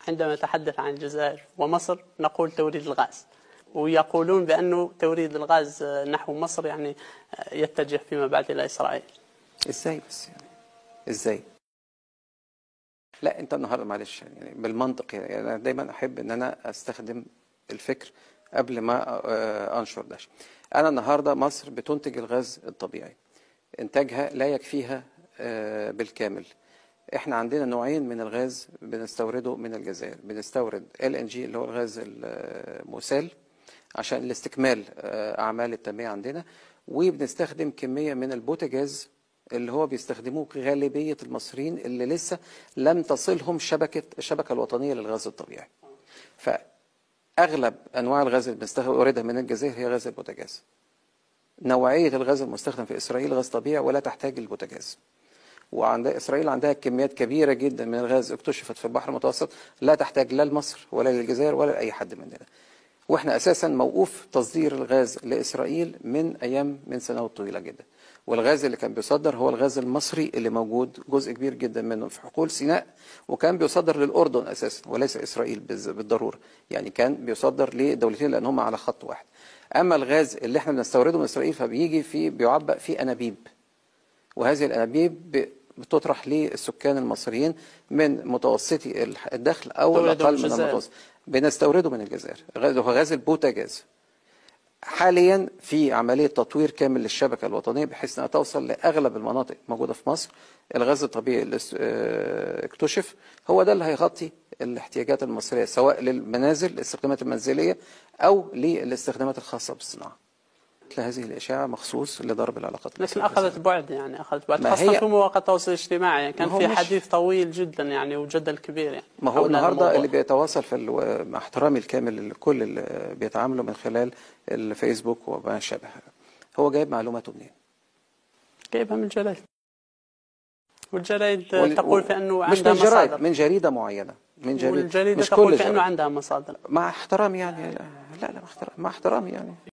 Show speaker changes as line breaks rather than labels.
عندما نتحدث عن الجزائر ومصر نقول توريد الغاز ويقولون بأنه توريد الغاز نحو مصر يعني يتجه فيما بعد إلى إسرائيل
ازاي بس يعني ازاي لا انت النهارده معلش يعني بالمنطق يعني انا دايما احب ان انا استخدم الفكر قبل ما آه، انشر ده انا النهارده مصر بتنتج الغاز الطبيعي انتاجها لا يكفيها آه، بالكامل احنا عندنا نوعين من الغاز بنستورده من الجزائر بنستورد ال ان جي اللي هو الغاز المسال عشان لاستكمال آه، اعمال التنميه عندنا وبنستخدم كميه من البوتاجاز اللي هو بيستخدموه غالبيه المصريين اللي لسه لم تصلهم شبكه الشبكه الوطنيه للغاز الطبيعي. فاغلب انواع الغاز اللي بنستوردها من الجزائر هي غاز البوتاجاز. نوعيه الغاز المستخدم في اسرائيل غاز طبيعي ولا تحتاج البوتاجاز. وعند اسرائيل عندها كميات كبيره جدا من الغاز اكتشفت في البحر المتوسط لا تحتاج لا لمصر ولا للجزائر ولا لاي حد مننا. واحنا اساسا موقوف تصدير الغاز لاسرائيل من ايام من سنوات طويله جدا. والغاز اللي كان بيصدر هو الغاز المصري اللي موجود جزء كبير جدا منه في حقول سيناء وكان بيصدر للاردن اساسا وليس اسرائيل بالز- بالضروره يعني كان بيصدر لدولتين لان هم على خط واحد اما الغاز اللي احنا بنستورده من اسرائيل فبيجي في بيعبأ في انابيب وهذه الانابيب ب- بتطرح للسكان المصريين من متوسطي الح- الدخل او
تولده
الاقل
من
من
الجزائر.
المتوسط بنستورده من الجزائر غاز هو غاز البوتاجاز حاليا في عمليه تطوير كامل للشبكه الوطنيه بحيث انها توصل لاغلب المناطق الموجوده في مصر الغاز الطبيعي اللي اس- آه، اكتشف هو ده اللي هيغطي الاحتياجات المصريه سواء للمنازل الاستخدامات المنزليه او للاستخدامات الخاصه بالصناعه مثل هذه الاشاعه مخصوص لضرب العلاقات
لكن
المصرية
اخذت بعد يعني اخذت بعد
ما
خاصه
هي-
في مواقع التواصل الاجتماعي يعني كان
ما هو
في
مش-
حديث طويل جدا يعني وجدل كبير يعني
ما هو
حول هذا
النهارده
الموضوع.
اللي بيتواصل في ال- مع احترامي الكامل لكل اللي بيتعاملوا من خلال الفيسبوك وما شابه هو جايب معلوماته منين؟
جايبها من الجرايد والجرايد
وال-
تقول في انه
مش
عندها
من جرايد
مصادر
من جريده معينه من جريده
والجريده
مش
تقول
كل
في انه
جريدة.
عندها مصادر
مع احترامي يعني لا لا مع احترامي, مع احترامي يعني